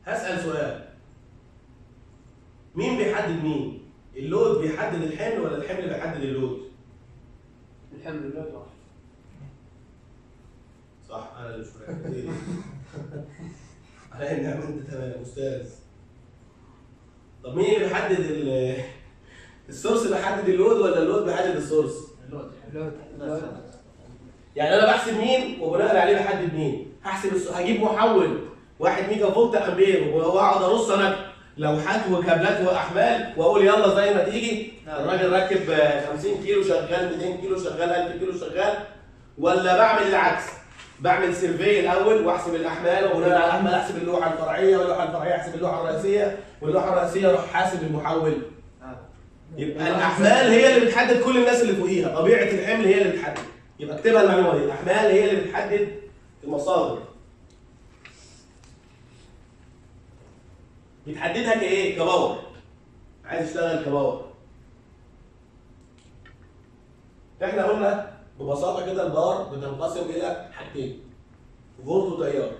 هسال سؤال مين بيحدد مين اللود بيحدد الحمل ولا الحمل بيحدد اللود الحمد لله واحد صح انا اللي مش مركز على النعمه انت تمام استاذ طب مين اللي بيحدد ال- السورس بيحدد اللود ولا اللود بيحدد السورس يعني انا بحسب مين وبناء عليه بحدد مين هحسب الس- هجيب محول 1 ميجا فولت امبير واقعد ارص انا لوحات وكابلات واحمال واقول يلا زي ما تيجي الراجل راكب آه، 50 كيلو شغال 200 كيلو شغال 1000 كيلو شغال ولا بعمل العكس بعمل سيرفي الاول واحسب الاحمال وبناء على الاحمال احسب اللوحه الفرعيه واللوحه الفرعيه احسب اللوحه الرئيسيه واللوحه الرئيسيه اروح حاسب المحول يبقى الاحمال هي اللي بتحدد كل الناس اللي فوقيها طبيعه الحمل هي اللي بتحدد يبقى اكتبها المعلومه دي الاحمال هي اللي بتحدد المصادر بتحددها كايه كباور عايز اشتغل كباور احنا قلنا ببساطه كده الباور بتنقسم الى حاجتين فولت وتيار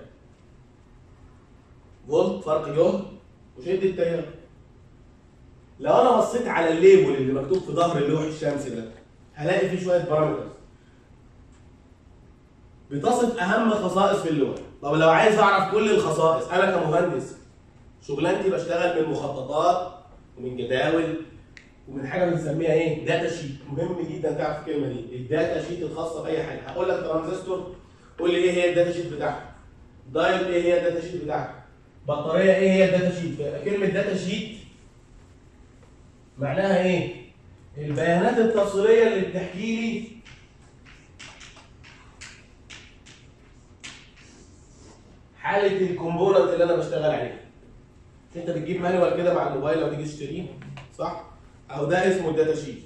فولت فرق جهد وشده تيار لو انا بصيت على الليبل اللي مكتوب في ظهر اللوح الشمسي ده هلاقي فيه شويه بارامترز بتصف اهم خصائص في اللوح طب لو عايز اعرف كل الخصائص انا كمهندس شغلانتي بشتغل من مخططات ومن جداول ومن حاجه بنسميها ايه داتا شيت مهم جدا تعرف الكلمه دي الداتا شيت الخاصه باي حاجه هقول لك ترانزستور قول لي ايه هي الداتا شيت بتاعها دايل ايه هي الداتا شيت بتاعها بطاريه ايه هي الداتا شيت كلمه داتا شيت معناها ايه البيانات التفصيليه اللي بتحكي لي حاله الكومبوننت اللي انا بشتغل عليها انت بتجيب مانوال كده مع الموبايل لو تيجي تشتريه صح او ده اسمه الداتا شيت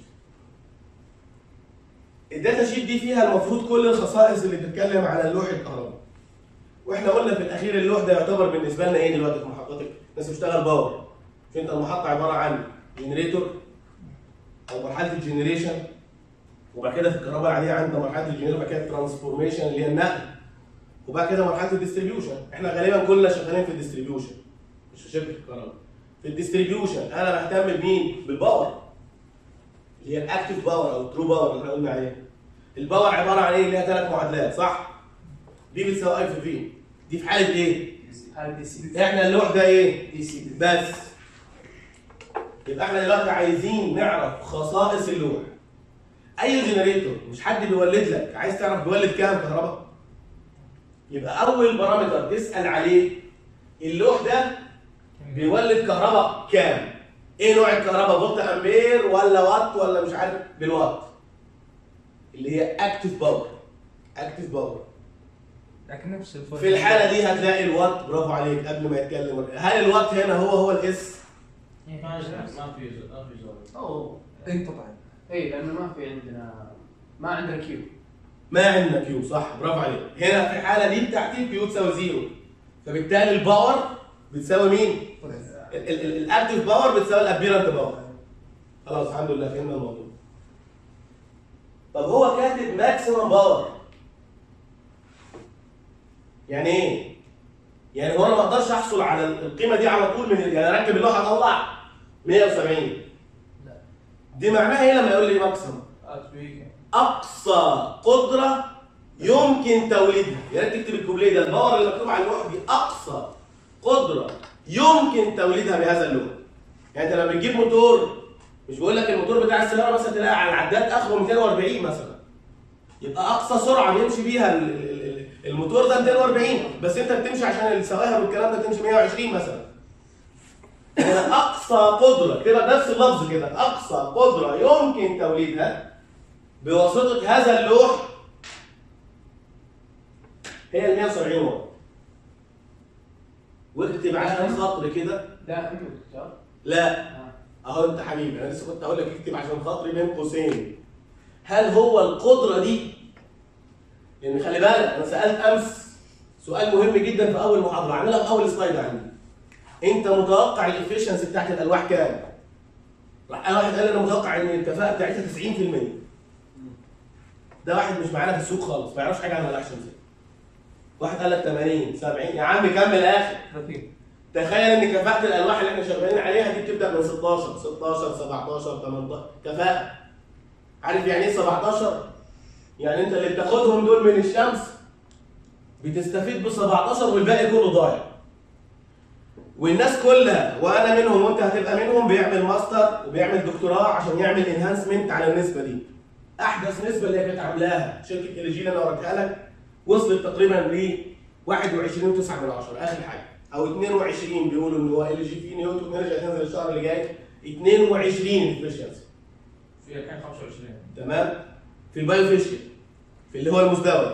الداتا شيت دي فيها المفروض كل الخصائص اللي بتتكلم على اللوح الكهربائي واحنا قلنا في الاخير اللوح ده يعتبر بالنسبه لنا ايه دلوقتي في محطتك الناس بتشتغل باور مش انت المحطه عباره عن جنريتور او مرحله الجنريشن وبعد كده في الكهرباء العاديه عندنا مرحله الجنريشن وبعد كده الترانسفورميشن اللي هي النقل وبعد كده مرحله الديستريبيوشن احنا غالبا كلنا شغالين في الديستريبيوشن مش في شركه الكهرباء في الديستريبيوشن انا بهتم بمين بالباور اللي هي الاكتف باور او الترو باور اللي احنا قلنا عليها الباور عباره عن ايه ليها ثلاث معادلات صح دي بتساوي اي في في دي في حاله ايه هذا دي سي احنا اللوح ده ايه دي سي بس يبقى احنا دلوقتي عايزين نعرف خصائص اللوح اي جنريتور مش حد بيولد لك عايز تعرف بيولد كام كهرباء يبقى اول بارامتر تسال عليه اللوح ده بيولد كهرباء كام ايه نوع الكهرباء فولت امبير ولا وات ولا مش عارف بالوات اللي هي اكتف باور اكتف باور لكن نفس الفرق في الحاله دي هتلاقي الوات برافو عليك قبل ما يتكلم هل الوات هنا هو هو الاس ما في ما في ما في زول اوه انقطع اي لانه ما في عندنا ما عندنا كيو ما عندنا كيو صح برافو عليك هنا في الحاله دي بتاعتي كيو تساوي زيرو فبالتالي الباور بتساوي مين؟ ال- ال- ال- الاكتف باور بتساوي الابيرنت باور خلاص الحمد لله فهمنا الموضوع طب هو كاتب ماكسيمم باور يعني ايه؟ يعني هو انا ما اقدرش احصل على القيمه دي على طول من يعني اركب اللوحه اطلع 170 دي معناها ايه لما يقول لي ماكسيمم؟ اقصى قدره يمكن توليدها يا ريت تكتب الكوبليه ده الباور اللي مكتوب على اللوحه دي اقصى قدره يمكن توليدها بهذا اللون يعني انت لما بتجيب موتور مش بيقول لك الموتور بتاع السياره مثلا تلاقي على العداد اخره 240 مثلا يبقى اقصى سرعه بيمشي بيها ال- ال- ال- الموتور ده 240 بس انت بتمشي عشان السواهر والكلام ده تمشي 120 مثلا هنا اقصى قدره كده نفس اللفظ كده اقصى قدره يمكن توليدها بواسطه هذا اللوح هي ال 170 واط واكتب عشان خاطر كده لا انت صح؟ لا آه. اهو انت حبيبي انا لسه كنت هقول لك اكتب عشان خاطري بين قوسين هل هو القدره دي لان خلي بالك انا سالت امس سؤال مهم جدا في اول محاضره عاملها في اول سلايد عندي انت متوقع الافشنسي بتاعت الالواح كام؟ راح انا واحد قال لي انا متوقع ان الكفاءه بتاعتها 90% ده واحد مش معانا في السوق خالص ما يعرفش حاجه عن الالواح الشمسيه واحد قال لك 80 70 يا عم كمل اخر 30 تخيل ان كفاءه الالواح اللي احنا شغالين عليها دي بتبدا من 16 16 17 18 كفاءه عارف يعني ايه 17 يعني انت اللي بتاخدهم دول من الشمس بتستفيد ب 17 والباقي كله ضايع والناس كلها وانا منهم وانت هتبقى منهم بيعمل ماستر وبيعمل دكتوراه عشان يعمل انهانسمنت على النسبه دي احدث نسبه اللي هي كانت عاملاها شركه ال جي اللي انا وريتها لك وصلت تقريبا ل 21.9 من عشرة اخر حاجه او 22 بيقولوا ان هو ال جي في نيوتن انرجي هتنزل الشهر اللي جاي 22 efficiency في 2025 تمام في البايوفيشن في اللي هو المزدوج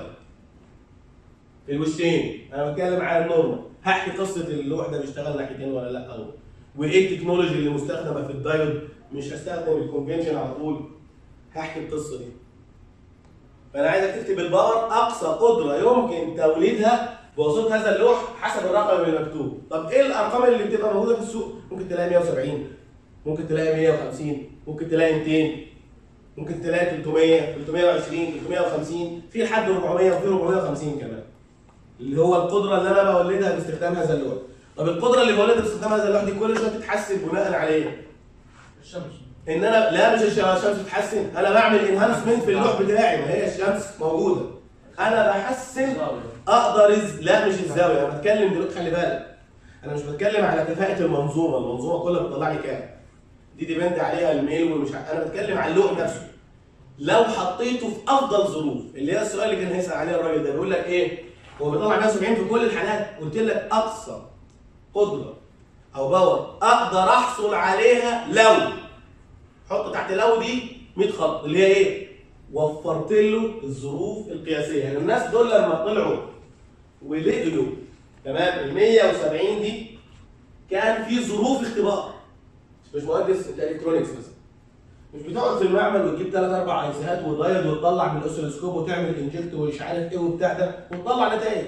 في الوشين انا بتكلم على النورمال هحكي قصه اللوح ده بيشتغل ناحيتين ولا لا او وايه التكنولوجي اللي مستخدمه في الدايود مش هستخدم الكونفنشن على طول هحكي القصه دي فانا عايزك تكتب الباور اقصى قدره يمكن توليدها بواسطه هذا اللوح حسب الرقم اللي مكتوب طب ايه الارقام اللي بتبقى موجوده في السوق ممكن تلاقي 170 ممكن تلاقي 150 ممكن تلاقي 200 ممكن تلاقي 300 320 350 في لحد 400 وفي 450 كمان اللي هو القدره اللي انا بولدها باستخدام هذا اللوح طب القدره اللي بولدها باستخدام هذا اللوح دي كل شويه تتحسن بناء على ايه؟ الشمس ان انا لا مش الش- الشمس بتتحسن انا بعمل انهانسمنت في اللوح بتاعي ما هي الشمس موجوده انا بحسن زاوية اقدر إز... لا مش الزاويه انا بتكلم دلوقتي خلي بالك انا مش بتكلم على كفاءه المنظومه المنظومه كلها بتطلع لي كام دي ديبند عليها الميل ومش ع- انا بتكلم على اللوح نفسه لو حطيته في افضل ظروف اللي هي السؤال اللي كان هيسال عليه الراجل ده بيقول لك ايه هو بيطلع 170 في كل الحالات قلت لك اقصى قدره او باور اقدر احصل عليها لو حط تحت لو دي 100 خط اللي هي ايه وفرت له الظروف القياسيه يعني الناس دول لما طلعوا ولقيوا تمام ال 170 دي كان في ظروف اختبار مش مهندس انت الكترونكس مثلا مش بتقعد في المعمل وتجيب ثلاث اربع ايسيهات ودايد وتطلع من الاوسيلوسكوب وتعمل انجكت ومش عارف ايه وبتاع ده وتطلع نتائج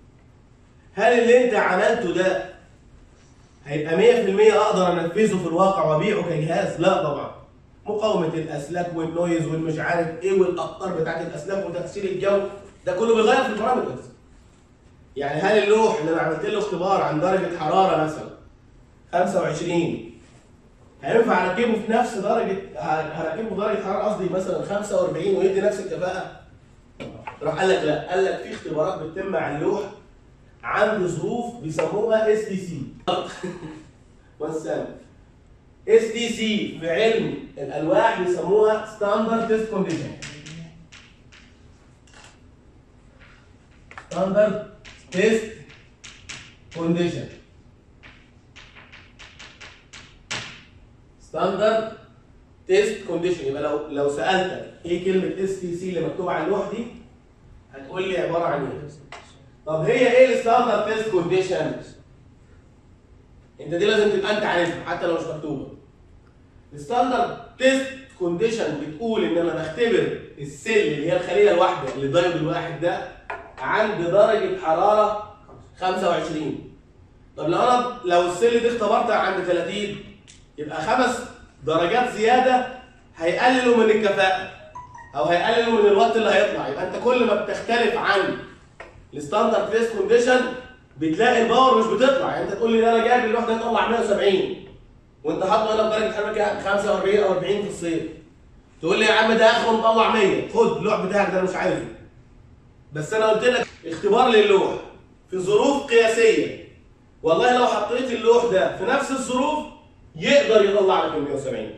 هل اللي انت عملته ده هيبقى 100% اقدر انفذه في الواقع وابيعه كجهاز؟ لا طبعا. مقاومه الاسلاك والنويز والمش عارف ايه والاقطار بتاعت الاسلاك وتاثير الجو ده كله بيغير في البارامترز. يعني هل اللوح اللي انا عملت له اختبار عن درجه حراره مثلا 25 هينفع اركبه في نفس درجه هركبه درجه حراره قصدي مثلا 45 ويدي نفس الكفاءه؟ راح قال لك لا قال لك في اختبارات بتتم على اللوح عند ظروف بيسموها اس دي سي والسلام اس دي سي في علم الالواح بيسموها ستاندرد تيست كونديشن ستاندرد تيست كونديشن ستاندرد تيست كونديشن يبقى لو لو سالتك ايه كلمه اس تي سي اللي مكتوبه على اللوح دي هتقول لي عباره عن ايه طب هي ايه الستاندرد تيست كونديشن انت دي لازم تبقى انت عارفها حتى لو مش مكتوبه الستاندرد تيست كونديشن بتقول ان انا بختبر السيل اللي هي الخليه الواحده اللي الدايود الواحد ده عند درجه حراره 25 طب لو انا لو السيل دي اختبرتها عند 30 يبقى خمس درجات زياده هيقللوا من الكفاءه او هيقللوا من الوقت اللي هيطلع يبقى انت كل ما بتختلف عن الستاندرد تيست كونديشن بتلاقي الباور مش بتطلع يعني انت تقول لي ده انا جايب الواحده يطلع 170 وانت حاطه هنا بدرجه حراره كام؟ 45 او 40 في الصيف تقول لي يا عم ده اخره مطلع 100 خد اللوح بتاعك ده انا مش عايزه بس انا قلت لك اختبار للوح في ظروف قياسيه والله لو حطيت اللوح ده في نفس الظروف يقدر يطلع لك ال 170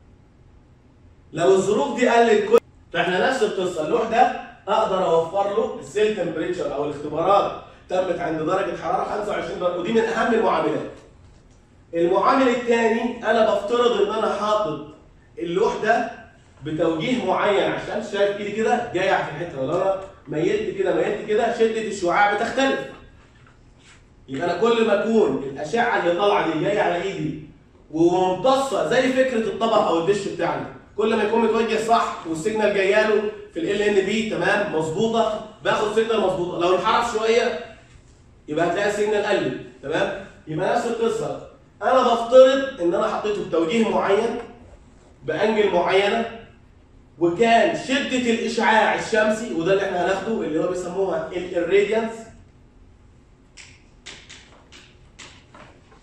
لو الظروف دي قلت كل فاحنا نفس القصه اللوح ده اقدر اوفر له السيل تمبريتشر او الاختبارات تمت عند درجه حراره 25 درجه ودي من اهم المعاملات. المعامل الثاني انا بفترض ان انا حاطط اللوح ده بتوجيه معين عشان شايف ايدي كده جايه في الحته لو انا ميلت كده ميلت كده شده الشعاع بتختلف. يبقى انا كل ما اكون الاشعه اللي طالعه دي جايه على ايدي وممتصه زي فكره الطبق او الدش بتاعنا كل ما يكون متوجه صح والسيجنال جايه له في ال ان بي تمام مظبوطه باخد سيجنال مظبوطه لو انحرف شويه يبقى هتلاقي السيجنال قلت تمام يبقى نفس القصه انا بفترض ان انا حطيته بتوجيه معين بانجل معينه وكان شده الاشعاع الشمسي وده اللي احنا هناخده اللي هو بيسموها الراديانس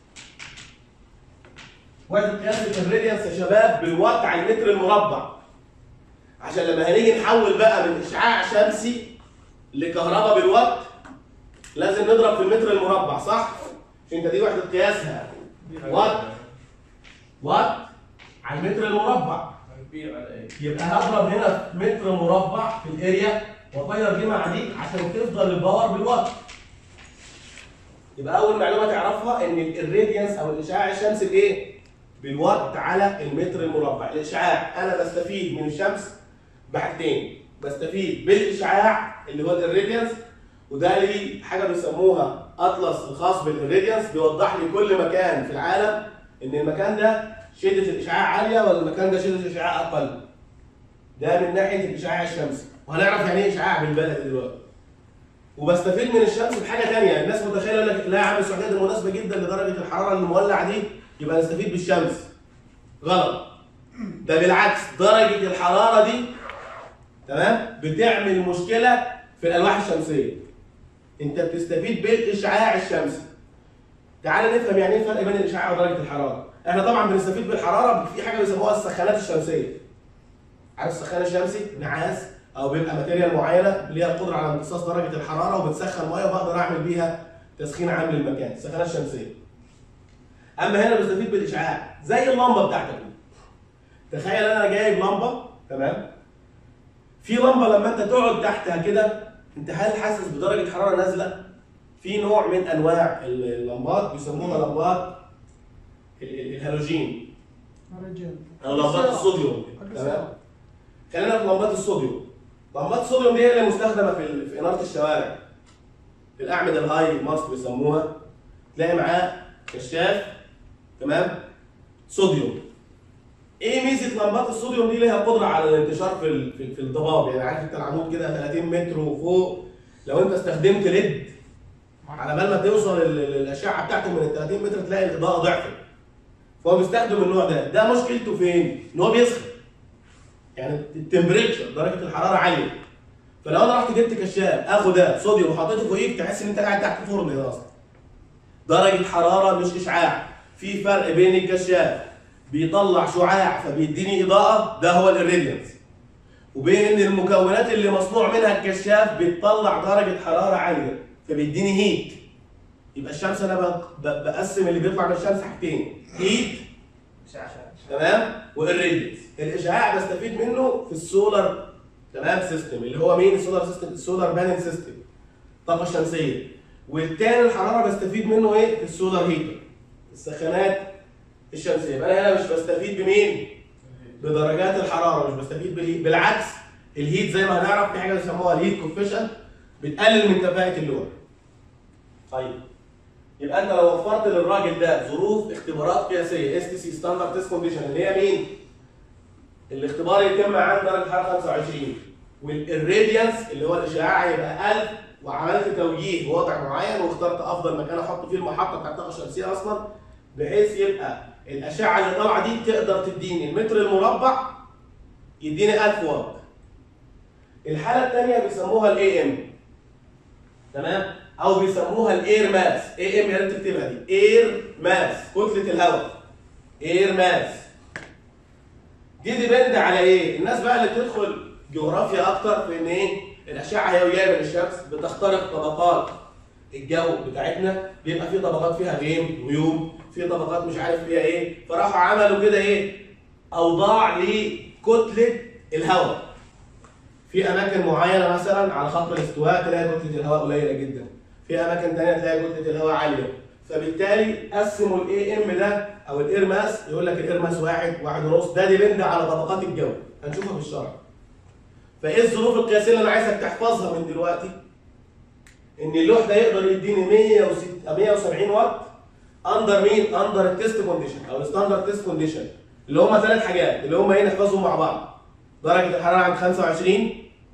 وحده قياس الراديانس يا شباب بالوات على المتر المربع عشان لما هنيجي نحول بقى من اشعاع شمسي لكهرباء بالوات لازم نضرب في المتر المربع صح؟ عشان انت دي وحده قياسها وات وات على المتر المربع كبير على ايه؟ يبقى هضرب هنا في متر مربع في الاريا واطير دي مع دي عشان تفضل الباور بالوات يبقى اول معلومه تعرفها ان الراديانس او الاشعاع الشمسي بايه؟ بالوات على المتر المربع، الاشعاع انا بستفيد من الشمس بحاجتين، بستفيد بالاشعاع اللي هو الراديانس وده ليه حاجه بيسموها اطلس الخاص بالراديانس بيوضح لي كل مكان في العالم ان المكان ده شده الاشعاع عاليه ولا المكان ده شده الاشعاع اقل. ده من ناحيه الاشعاع الشمسي، وهنعرف يعني ايه اشعاع بالبلد دلوقتي. وبستفيد من الشمس بحاجه ثانيه، الناس متخيله يقول لك لا يا عم السعوديه دي مناسبه جدا لدرجه الحراره المولع دي يبقى نستفيد بالشمس. غلط. ده بالعكس درجه الحراره دي تمام بتعمل مشكله في الالواح الشمسيه. انت بتستفيد بالاشعاع الشمسي. تعال نفهم يعني ايه الفرق بين الاشعاع ودرجه الحراره. احنا طبعا بنستفيد بالحراره في حاجه بيسموها السخانات الشمسيه. عارف السخان الشمسي؟ نحاس او بيبقى ماتيريال معينه ليها القدره على امتصاص درجه الحراره وبتسخن ميه وبقدر اعمل بيها تسخين عام للمكان، السخانات الشمسيه. اما هنا بستفيد بالاشعاع زي اللمبه بتاعتك دي. تخيل انا جايب لمبه تمام؟ في لمبه لما انت تقعد تحتها كده انت هل حاسس بدرجه حراره نازله؟ في نوع من انواع اللمبات بيسموها لمبات ال- ال- الهالوجين او لمبات الصوديوم تمام؟ خلينا في لمبات الصوديوم لمبات الصوديوم دي هي اللي مستخدمه في, ال- في اناره الشوارع في الاعمده الهاي ماست بيسموها تلاقي معاه كشاف تمام صوديوم ايه ميزه لمبات الصوديوم دي ليها قدره على الانتشار في ال- في, في الضباب يعني عارف انت العمود كده 30 متر وفوق لو انت استخدمت ليد على بال ما توصل ال- ال- الاشعه بتاعته من ال 30 متر تلاقي الاضاءه ضعفت فهو بيستخدم النوع ده ده مشكلته فين؟ ان هو بيسخن يعني التمبريتشر درجه الحراره عاليه فلو انا رحت جبت كشاف اخد ده صوديوم وحطيته فوقيك تحس ان انت قاعد تحت فرن هنا اصلا درجه حراره مش اشعاع في فرق بين الكشاف بيطلع شعاع فبيديني اضاءه ده هو الراديانس وبين ان المكونات اللي مصنوع منها الكشاف بتطلع درجه حراره عاليه فبيديني هيت يبقى الشمس انا ب- ب- بقسم اللي بيطلع من الشمس حاجتين هيت تمام والراديانس الاشعاع بستفيد منه في السولار تمام سيستم اللي هو مين السولار سيستم السولار بانل سيستم الطاقه الشمسيه والتاني الحراره بستفيد منه ايه في السولار هيتر السخانات الشمسيه يبقى انا هنا مش بستفيد بمين بدرجات الحراره مش بستفيد بالهيت بالعكس الهيت زي ما هنعرف في حاجه بيسموها الهيت كوفيشن بتقلل من كفاءه اللوح طيب يبقى انت لو وفرت للراجل ده ظروف اختبارات قياسيه اس تي سي ستاندرد تيست كونديشن اللي هي مين؟ الاختبار يتم عند درجه حراره 25 والراديانس اللي هو الاشعاع يبقى 1000 وعملت توجيه بوضع معين واخترت افضل مكان احط فيه المحطه بتاعت الطاقه الشمسيه اصلا بحيث يبقى الاشعه اللي طالعه دي تقدر تديني المتر المربع يديني 1000 واط. الحاله الثانيه بيسموها الاي ام تمام؟ او بيسموها الاير ماس اي ام يا ريت تكتبها دي اير ماس كتله الهواء اير ماس دي ديبند على ايه؟ الناس بقى اللي بتدخل جغرافيا اكتر في ان ايه؟ الاشعه هي جايه من الشمس بتخترق طبقات الجو بتاعتنا بيبقى في طبقات فيها غيم غيوم في طبقات مش عارف فيها ايه فراحوا عملوا كده ايه؟ اوضاع لكتله الهواء في اماكن معينه مثلا على خط الاستواء تلاقي كتله الهواء قليله جدا في اماكن ثانيه تلاقي كتله الهواء عاليه فبالتالي قسموا الاي ام ده او الاير ماس يقول لك الاير ماس واحد واحد ونص ده ديبند على طبقات الجو هنشوفها في الشرح فايه الظروف القياسيه اللي انا عايزك تحفظها من دلوقتي ان اللوح ده يقدر يديني 106 170 واط اندر مين اندر التيست كونديشن او الستاندرد تيست كونديشن اللي هم ثلاث حاجات اللي هم ايه نحفظهم مع بعض درجه الحراره عند 25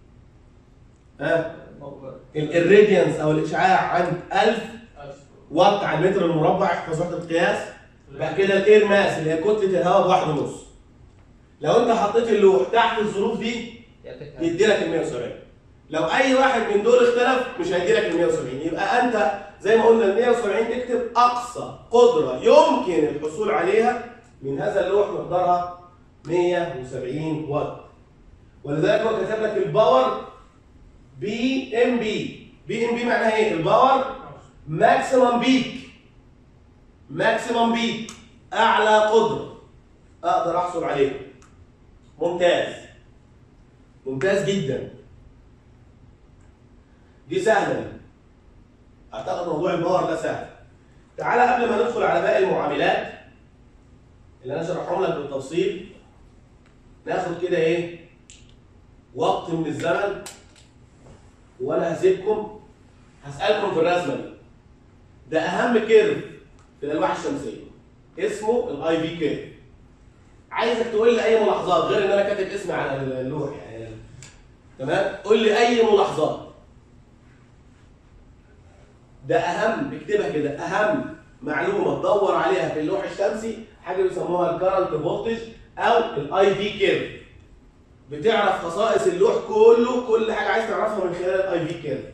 ها الراديانس او الاشعاع عند 1000 واط على المتر المربع احفظ وحده القياس بعد كده الاير ماس اللي هي كتله الهواء بواحد ونص لو انت حطيت اللوح تحت الظروف دي يدي لك ال 170 لو اي واحد من دول اختلف مش هيدي لك ال 170 يبقى انت زي ما قلنا ال 170 تكتب اقصى قدره يمكن الحصول عليها من هذا اللوح مقدارها 170 واط ولذلك هو كتب لك الباور بي ام بي بي ام بي معناها ايه الباور ماكسيمم بيك ماكسيمم بيك اعلى قدره اقدر احصل عليها ممتاز ممتاز جدا دي سهله دي. اعتقد موضوع الباور ده سهل تعالى قبل ما ندخل على باقي المعاملات اللي انا شرحهم لك بالتفصيل ناخد كده ايه وقت من الزمن وانا هسيبكم هسالكم في الرسمه دي ده اهم كيرف في الالواح الشمسيه اسمه الاي في كيرف عايزك تقول لي اي ملاحظات غير ان انا كاتب اسمي على اللوح يعني تمام قول لي اي ملاحظات ده اهم اكتبها كده اهم معلومه تدور عليها في اللوح الشمسي حاجه بيسموها الكرنت فولتج او الاي في كيرف بتعرف خصائص اللوح كله كل حاجه عايز تعرفها من خلال الاي في كيرف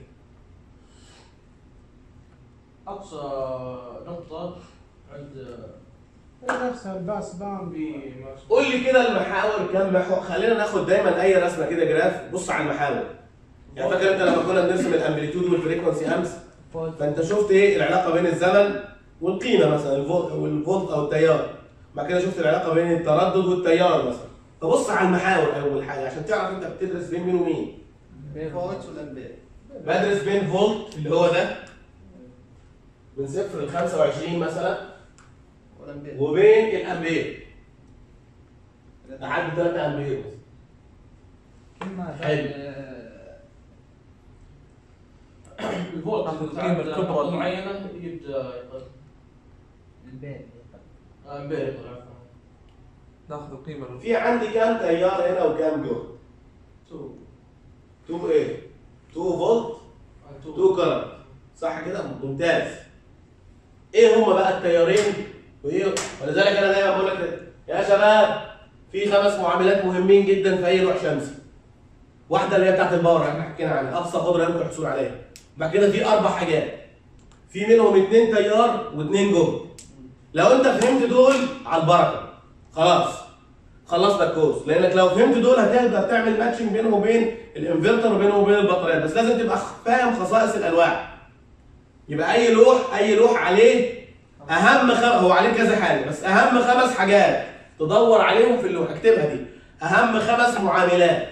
اقصى نقطة عند نفسها الباس بان بي ماكس قول لي كده المحاور كام محور خلينا ناخد دايما اي رسمه كده جراف بص على المحاور يعني فاكر انت لما كنا بنرسم الامبليتيود والفريكونسي امس فانت شفت ايه العلاقه بين الزمن والقيمه مثلا الفولت او الفولت او التيار بعد كده شفت العلاقه بين التردد والتيار مثلا فبص على المحاور اول حاجه عشان تعرف انت بتدرس بين مين ومين فولت والامبير بدرس بين فولت اللي هو ده من صفر ل 25 مثلا والامبير وبين الامبير لحد 3 امبير مثلا كنا حلو. الفولت ناخذ عند القيمة الكبرى نقطة دي. معينة يبدا يقل البيت امبير يقل عفوا ناخذ القيمه لل- في عندي كام تيار هنا وكام جهد 2 2 ايه 2 فولت 2 كرنت صح كده ممتاز ايه هما بقى التيارين وايه ولذلك انا دايما بقول لك يا شباب في خمس معاملات مهمين جدا في اي لوح شمسي واحده اللي هي بتاعت الباور اللي احنا حكينا عنها اقصى قدره يمكن الحصول عليها بعد كده في اربع حاجات في منهم اتنين تيار واتنين جهد لو انت فهمت دول على البركه خلاص خلصت الكورس لانك لو فهمت دول هتقدر تعمل ماتشنج بينهم وبين الانفرتر وبينهم وبين البطاريات بس لازم تبقى فاهم خصائص الالواح يبقى اي لوح اي لوح عليه اهم خم... هو عليه كذا حاجه بس اهم خمس حاجات تدور عليهم في اللوح اكتبها دي اهم خمس معاملات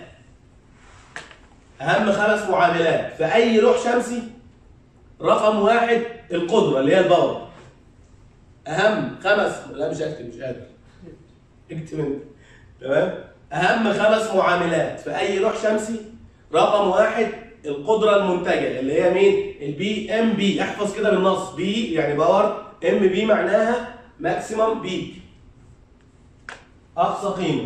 اهم خمس معاملات في اي لوح شمسي رقم واحد القدره اللي هي الباور اهم خمس لا مش هكتب مش قادر اكتب انت تمام اهم خمس معاملات في اي لوح شمسي رقم واحد القدره المنتجه اللي هي مين البي ام بي احفظ كده بالنص بي يعني باور ام بي معناها ماكسيمم بيك اقصى قيمه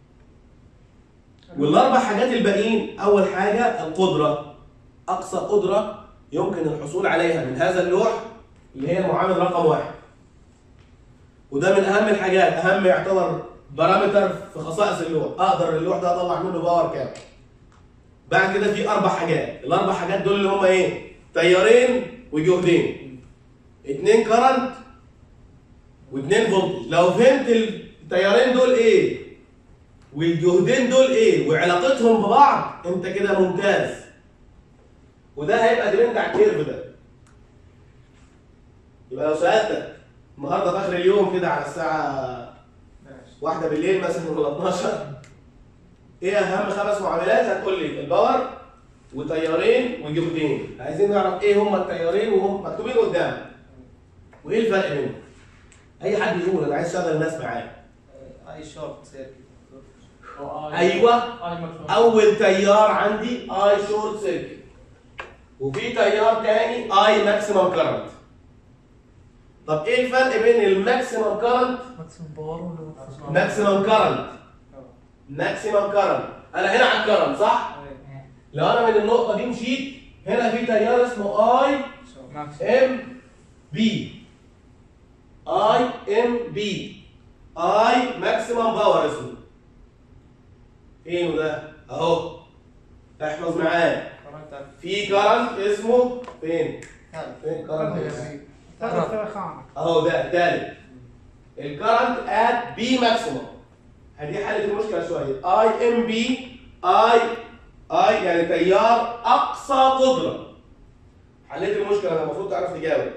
والاربع حاجات الباقيين اول حاجه القدره اقصى قدره يمكن الحصول عليها من هذا اللوح اللي هي المعامل رقم واحد وده من اهم الحاجات اهم يعتبر بارامتر في خصائص اللوح اقدر اللوح ده اطلع منه باور كام بعد كده في اربع حاجات الاربع حاجات دول اللي هم ايه تيارين وجهدين اتنين كرنت واتنين فولتج لو فهمت التيارين دول ايه والجهدين دول ايه وعلاقتهم ببعض انت كده ممتاز وده هيبقى ديبند على الكيرف ده يبقى لو سالتك النهارده في اخر اليوم كده على الساعه واحدة بالليل مثلا ولا 12 ايه اهم خمس معاملات هتقول لي الباور وتيارين وجهدين عايزين نعرف ايه هما التيارين وهم مكتوبين قدامك وايه الفرق بينهم اي حد يقول انا عايز اشغل الناس معايا اي شورت سيركت أيوة. اي ماكس اول تيار عندي اي شورت سيركت وفي تيار تاني اي ماكسيمم كارنت طب ايه الفرق بين الماكسيمم كارنت ماكسيمم باور ولا ماكسيمم ماكسيمم كارنت ماكسيمم كارنت انا هنا على الكرنت صح لو انا من النقطه دي مشيت هنا في تيار اسمه اي ام بي اي ام بي اي ماكسيمم باور اسمه فين ده اهو احفظ معايا في كارنت اسمه فين فين كارنت اسمه ثالث خانة اهو ده الثالث الكرنت ات بي ماكسيموم هذه حاله المشكله شويه اي ام بي اي اي يعني تيار اقصى قدره حليت المشكله انا المفروض تعرف تجاوب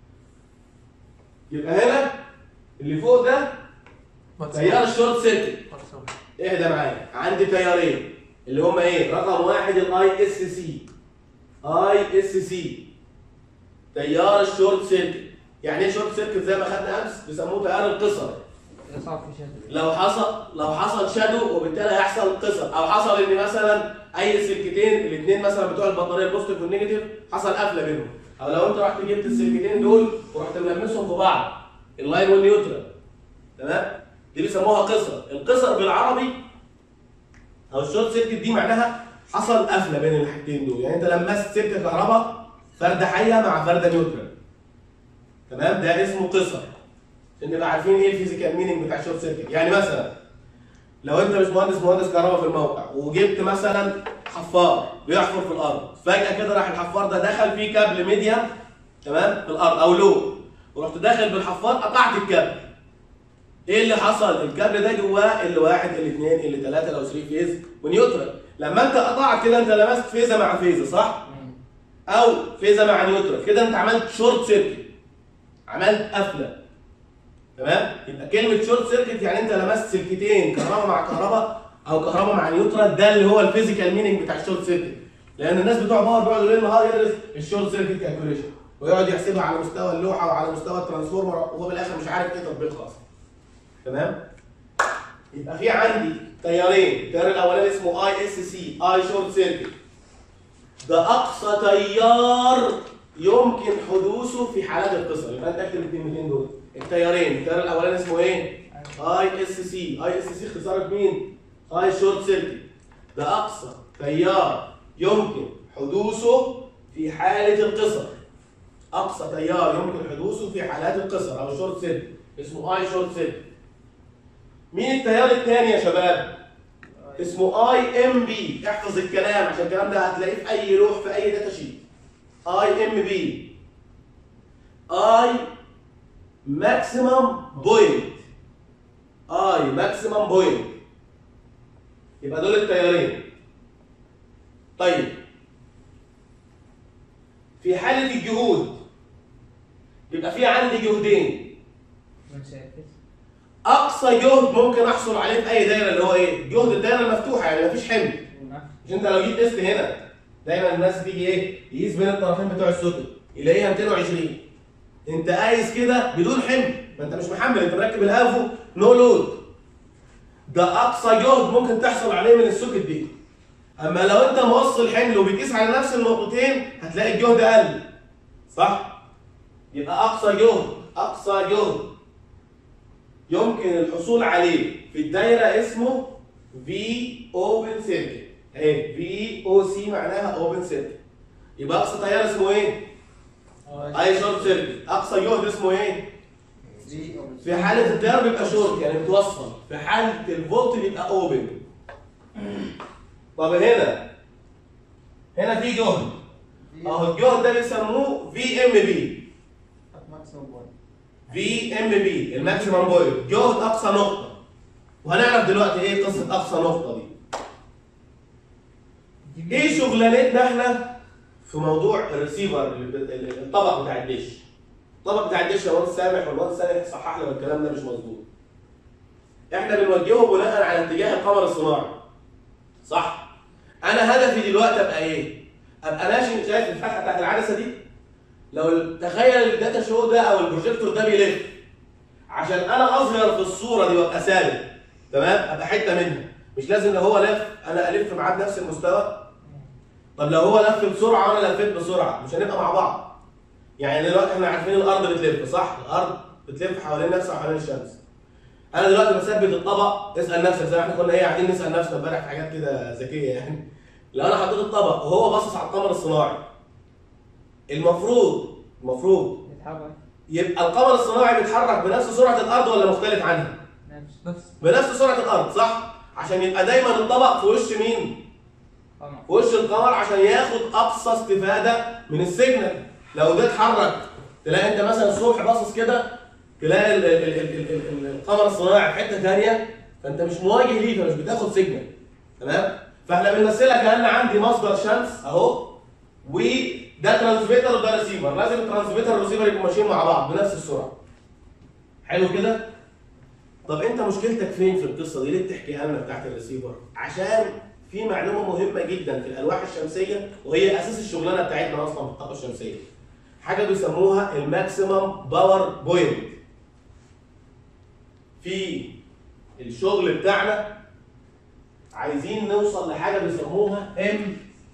يبقى هنا اللي فوق ده تيار الشورت سيركت اهدى معايا عندي تيارين اللي هما ايه رقم واحد الاي اس سي اي اس سي تيار الشورت سيركت يعني ايه شورت سيركت زي ما خدنا امس بيسموه تيار القصر اذا صار في شد لو حصل لو حصل شادو وبالتالي هيحصل قصر او حصل ان مثلا اي سلكتين الاثنين مثلا بتوع البطاريه البوزيتيف والنيجاتيف حصل قفله بينهم او لو انت رحت جبت السلكتين دول ورحت ملمسهم في بعض اللاين والنيوترال تمام دي بيسموها قصر القصر بالعربي او الشورت سيركت دي معناها حصل قفله بين الحاجتين دول يعني انت لمست سلك كهرباء فرده حيه مع فرده نيوترال تمام ده اسمه قصر عشان نبقى عارفين ايه الفيزيكال مينينج بتاع الشورت سيركت يعني مثلا لو انت مش مهندس مهندس كهرباء في الموقع وجبت مثلا حفار بيحفر في الارض فجاه كده راح الحفار ده دخل فيه كابل ميديم تمام في الارض او لو ورحت داخل بالحفار قطعت الكابل ايه اللي حصل الكابل ده جواه ال واحد ال اثنين ال ثلاثه لو 3 فيز ونيوترال لما انت قطعت كده انت لمست فيزه مع فيزه صح او فيزه مع نيوترال كده انت عملت شورت سيركت عملت قفله تمام يبقى كلمه شورت سيركت يعني انت لمست سلكتين كهرباء مع كهرباء او كهرباء مع نيوترال ده اللي هو الفيزيكال مينينج بتاع الشورت سيركت لان الناس بتوع باور بيقعدوا ليل نهار يدرس الشورت سيركت كالكوليشن ويقعد يحسبها على مستوى اللوحه وعلى مستوى الترانسفورمر وهو بالاخر مش عارف ايه تطبيق خاص تمام يبقى في عندي تيارين التيار الاولاني اسمه اي اس سي اي شورت سيركت ده اقصى تيار يمكن حدوثه في حالات القصر يبقى انت اكتب الكلمتين دول التيارين التيار الاولاني اسمه ايه اي اس سي اي اس سي اختصارك مين اي شورت سيركت ده اقصى تيار يمكن حدوثه في حاله القصر اقصى تيار يمكن حدوثه في حالات القصر او الشورت سيركت اسمه اي شورت سيركت مين التيار الثاني يا شباب اسمه اي ام بي احفظ الكلام عشان الكلام ده هتلاقيه في اي لوح في اي داتا شيت اي ام بي اي ماكسيمم بوينت اي ماكسيمم بوينت يبقى دول التيارين طيب في حالة الجهود يبقى في عندي جهدين من سيركت اقصى جهد ممكن احصل عليه في اي دايره اللي هو ايه؟ جهد الدايره المفتوحه يعني مفيش حمل مش انت لو جيت قست هنا دايما الناس تيجي ايه يقيس بين الطرفين بتوع السوكت يلاقيها 220 انت قايس كده بدون حمل ما انت مش محمل انت مركب الافو نو لود ده اقصى جهد ممكن تحصل عليه من السوكت دي اما لو انت موصل حمل وبتقيس على نفس النقطتين هتلاقي الجهد قل صح يبقى اقصى جهد اقصى جهد يمكن الحصول عليه في الدايره اسمه في اوبن سيركت اهي في او سي معناها اوبن سيركت يبقى اقصى تيار اسمه ايه؟ اي شورت سيركت اقصى جهد اسمه ايه؟ في حاله التيار بيبقى شورت يعني متوصل في حاله الفولت بيبقى اوبن طب هنا هنا في جهد اهو الجهد ده بيسموه في ام بي في ام بي الماكسيمم بوينت جهد اقصى نقطه وهنعرف دلوقتي ايه قصه اقصى نقطه دي ايه شغلانتنا احنا في موضوع الريسيفر اللي ب- ال- الطبق بتاع الدش الطبق بتاع الدش يا واد سامح والواد سامح صحح لي لو الكلام ده مش مظبوط احنا بنوجهه بناء على اتجاه القمر الصناعي صح انا هدفي دلوقتي ابقى ايه ابقى ماشي شايف الفتحه بتاعت العدسه دي لو ال- تخيل الداتا شو ده او البروجيكتور ده بيلف عشان انا اظهر في الصوره دي وابقى ثابت تمام ابقى حته منها مش لازم لو هو لف انا الف معاه بنفس المستوى طب لو هو لف بسرعه وانا لفيت بسرعه مش هنبقى مع بعض يعني دلوقتي احنا عارفين الارض بتلف صح الارض بتلف حوالين نفسها وحوالين الشمس انا دلوقتي بثبت الطبق اسال نفسك زي ما احنا كنا ايه قاعدين نسال نفسنا امبارح في حاجات كده ذكيه يعني لو انا حطيت الطبق وهو باصص على القمر الصناعي المفروض المفروض يتحرك يبقى القمر الصناعي بيتحرك بنفس سرعه الارض ولا مختلف عنها نفس نفس بنفس سرعه الارض صح عشان يبقى دايما الطبق في وش مين قمر في وش القمر عشان ياخد اقصى استفاده من السيجنال لو ده اتحرك تلاقي انت مثلا الصبح باصص كده تلاقي ال- ال- ال- ال- ال- ال- القمر الصناعي في حته ثانيه فانت مش مواجه ليه فمش بتاخد سيجنال تمام فاحنا بنمثلها كان عندي مصدر شمس اهو وده ترانسميتر وده ريسيفر لازم الترانسميتر والريسيفر يبقوا ماشيين مع بعض بنفس السرعه حلو كده طب انت مشكلتك فين في القصه دي ليه بتحكيها لنا بتاعت الريسيفر عشان في معلومه مهمه جدا في الالواح الشمسيه وهي اساس الشغلانه بتاعتنا اصلا في الطاقه الشمسيه حاجه بيسموها الماكسيمم باور بوينت في الشغل بتاعنا عايزين نوصل لحاجه بيسموها ام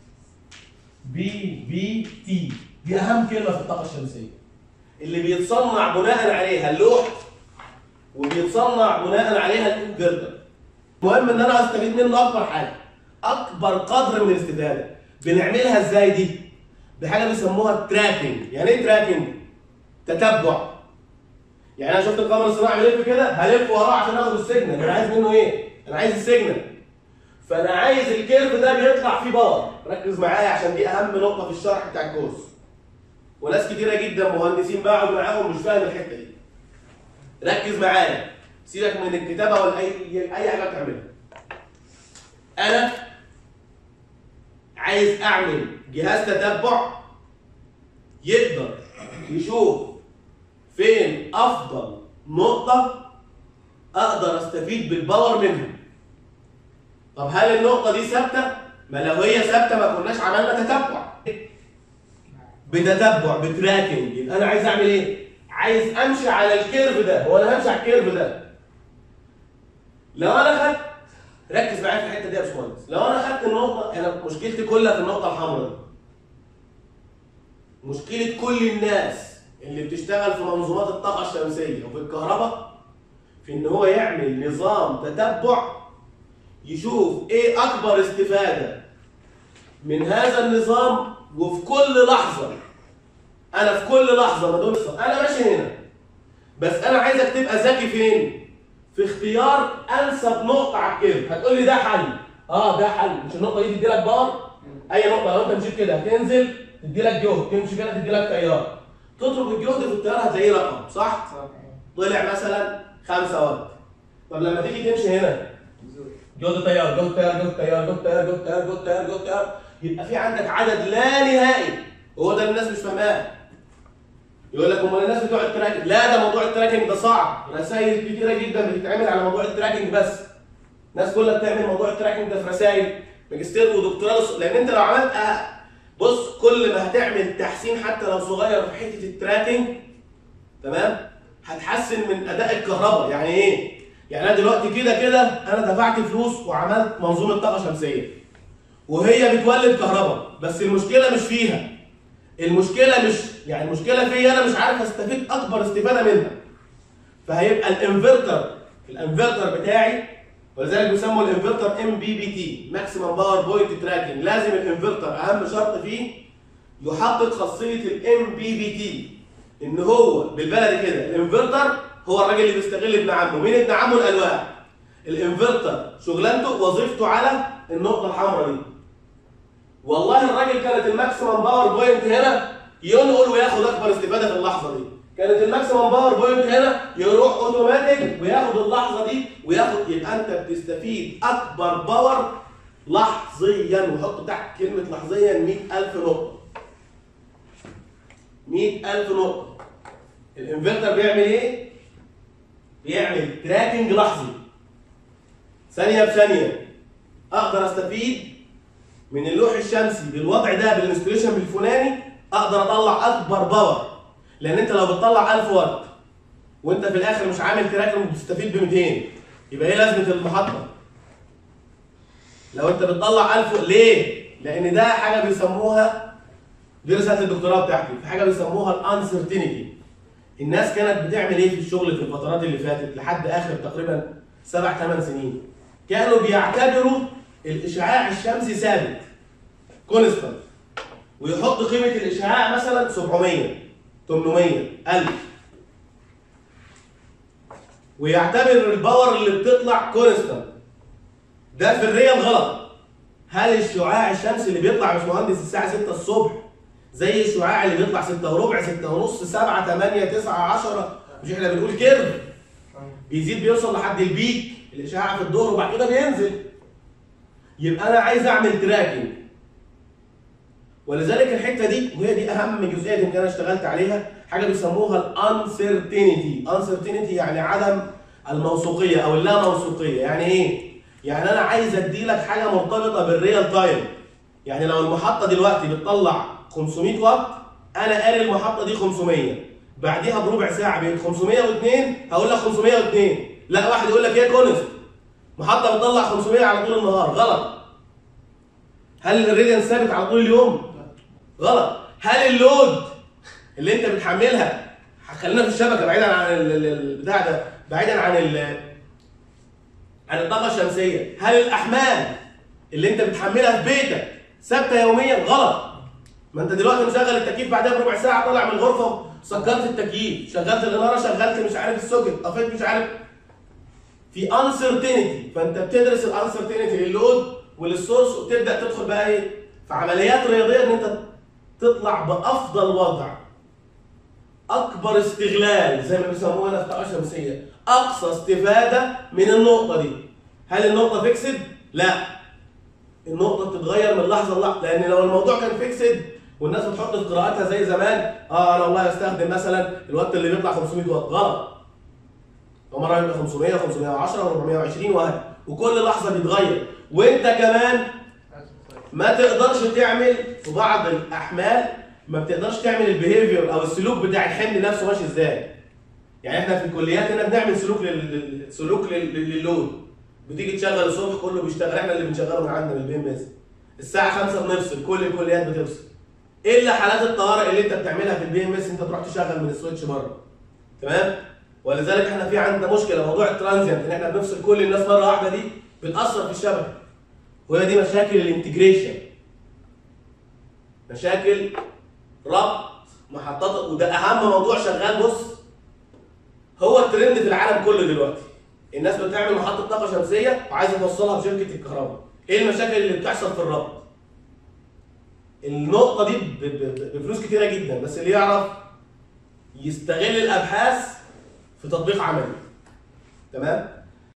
بي بي تي دي اهم كلمه في الطاقه الشمسيه اللي بيتصنع بناء عليها اللوح وبيتصنع بناء عليها الانفرتر المهم ان انا استفيد منه اكبر حاجه اكبر قدر من الاستفاده بنعملها ازاي دي بحاجه بيسموها تراكنج يعني ايه تراكنج تتبع يعني انا شفت القمر الصناعي بيلف كده هلف وراه عشان اخد السيجنال انا عايز منه ايه انا عايز السيجنال فانا عايز الكيرف ده بيطلع فيه باور ركز معايا عشان دي اهم نقطه في الشرح بتاع الكورس وناس كتيره جدا مهندسين بقعد معاهم مش فاهم الحته دي ركز معايا سيبك من الكتابه ولا اي اي حاجه بتعملها انا عايز اعمل جهاز تتبع يقدر يشوف فين افضل نقطه اقدر استفيد بالباور منها طب هل النقطه دي ثابته ما لو هي ثابته ما كناش عملنا تتبع بتتبع بتراكنج يبقى انا عايز اعمل ايه عايز امشي على الكيرف ده هو انا همشي على الكيرف ده لو انا خدت ركز معايا في الحته دي يا باشمهندس لو انا خدت النقطه انا مشكلتي كلها في النقطه الحمراء دي مشكله كل الناس اللي بتشتغل في منظومات الطاقه الشمسيه وفي الكهرباء في ان هو يعمل نظام تتبع يشوف ايه اكبر استفاده من هذا النظام وفي كل لحظه انا في كل لحظه ما دول انا ماشي هنا بس انا عايزك تبقى ذكي فين في اختيار انسب نقطه على الكيرف هتقول لي ده حل اه ده حل مش النقطه دي تدي لك باور اي نقطه لو انت مشيت كده هتنزل تدي لك جهد تمشي كده تدي لك تيار تضرب الجهد في التيار هتلاقيه رقم صح طلع مثلا 5 واط طب لما تيجي تمشي هنا جهد تيار جهد تيار جهد تيار جهد تيار جهد تيار جهد تيار جهد تيار يبقى في عندك عدد لا نهائي هو ده اللي الناس مش فاهماه يقول لك امال الناس بتوع التراكنج لا ده موضوع التراكنج ده صعب رسائل كتيره جدا بتتعمل على موضوع التراكنج بس الناس كلها بتعمل موضوع التراكنج ده في رسائل ماجستير ودكتوراه لان انت لو عملت أه بص كل ما هتعمل تحسين حتى لو صغير في حته التراكنج تمام هتحسن من اداء الكهرباء يعني ايه يعني انا دلوقتي كده كده انا دفعت فلوس وعملت منظومه طاقه شمسيه وهي بتولد كهرباء بس المشكله مش فيها المشكله مش يعني المشكله فيا انا مش عارف استفيد اكبر استفاده منها فهيبقى الانفرتر الانفرتر بتاعي ولذلك بيسموا الانفرتر ام بي بي تي ماكسيمم باور بوينت تراكنج لازم الانفرتر اهم شرط فيه يحقق خاصيه الام بي بي تي ان هو بالبلدي كده الانفرتر هو الراجل اللي بيستغل ابن عمه مين ابن عمه الالواح الانفرتر شغلانته وظيفته على النقطه الحمراء دي والله الراجل كانت الماكسيمم باور بوينت هنا ينقل وياخد اكبر استفاده في اللحظه دي كانت الماكسيمم باور بوينت هنا يروح اوتوماتيك وياخد اللحظه دي وياخد يبقى انت بتستفيد اكبر باور لحظيا وحط تحت كلمه لحظيا 100000 نقطه 100000 نقطه الانفرتر بيعمل ايه بيعمل تراكنج لحظي ثانيه بثانيه اقدر استفيد من اللوح الشمسي بالوضع ده بالانستليشن بالفلاني اقدر اطلع اكبر باور لان انت لو بتطلع 1000 واط وانت في الاخر مش عامل تراكنج وبتستفيد ب 200 يبقى ايه لازمه المحطه لو انت بتطلع 1000 ليه لان ده حاجه بيسموها دي رساله الدكتوراه بتاعتي في حاجه بيسموها الانسرتينتي الناس كانت بتعمل ايه في الشغل في الفترات اللي فاتت لحد اخر تقريبا سبع ثمان سنين كانوا بيعتبروا الاشعاع الشمسي ثابت كونستانت ويحط قيمه الاشعاع مثلا 700 800 1000 ويعتبر الباور اللي بتطلع كونستانت ده في الريال غلط هل الشعاع الشمسي اللي بيطلع يا باشمهندس الساعه 6 الصبح زي الشعاع اللي بيطلع 6 وربع 6 ونص 7 8 9 10 مش احنا بنقول كيرف بيزيد بيوصل لحد البيك الاشعاع في الظهر وبعد كده بينزل يبقى انا عايز اعمل تراكنج ولذلك الحته دي وهي دي اهم جزئيه يمكن انا اشتغلت عليها حاجه بيسموها الانسرتينتي انسرتينتي يعني عدم الموثوقيه او اللا موثوقيه يعني ايه يعني انا عايز ادي لك حاجه مرتبطه بالريال تايم يعني لو المحطه دلوقتي بتطلع 500 واط انا قاري المحطه دي 500 بعديها بربع ساعه بقت 502 هقول لك 502 لا واحد يقول لك ايه كونست محطه بتطلع 500 على طول النهار غلط هل الريديان ثابت على طول اليوم غلط هل اللود اللي انت بتحملها خلينا في الشبكه بعيدا عن ال- ال- البتاع ده بعيدا عن ال عن الطاقه الشمسيه هل الاحمال اللي انت بتحملها في بيتك ثابته يوميا غلط ما انت دلوقتي مشغل التكييف بعدها بربع ساعه طالع من الغرفه سكرت التكييف شغلت الاناره شغلت مش عارف السوكت طفيت مش عارف في انسرتينتي فانت بتدرس الانسرتينتي للود وللسورس وتبدا تدخل بقى ايه في عمليات رياضيه ان انت تطلع بافضل وضع اكبر استغلال زي ما بيسموها هنا في الطاقه الشمسيه اقصى استفاده من النقطه دي هل النقطه فيكسد لا النقطه بتتغير من لحظه للحظه لان لو الموضوع كان فيكسد والناس بتحط في قراءاتها زي زمان اه انا والله استخدم مثلا الوقت اللي بيطلع 500 واط غلط ومره يبقى 500 510 420 وهكذا وكل لحظه بيتغير وانت كمان ما تقدرش تعمل في بعض الاحمال ما بتقدرش تعمل البيهيفير او السلوك بتاع الحمل نفسه ماشي ازاي يعني احنا في الكليات هنا بنعمل سلوك لل... لل- سلوك لل... لللود بتيجي تشغل الصبح كله بيشتغل احنا اللي بنشغله من عندنا من البي ام اس الساعه 5 بنفصل كل الكليات بتفصل الا حالات الطوارئ اللي انت بتعملها في البي ام اس انت تروح تشغل من السويتش بره تمام ولذلك احنا في عندنا مشكله موضوع الترانزيانت ان احنا بنفصل كل الناس مره واحده دي بتاثر في الشبكه وهي دي مشاكل الانتجريشن مشاكل ربط محطات وده اهم موضوع شغال بص هو الترند في العالم كله دلوقتي الناس بتعمل محطه طاقه شمسيه وعايزه توصلها بشركه الكهرباء ايه المشاكل اللي بتحصل في الربط النقطه دي ب- ب- بفلوس كتيره جدا بس اللي يعرف يستغل الابحاث في تطبيق عملي تمام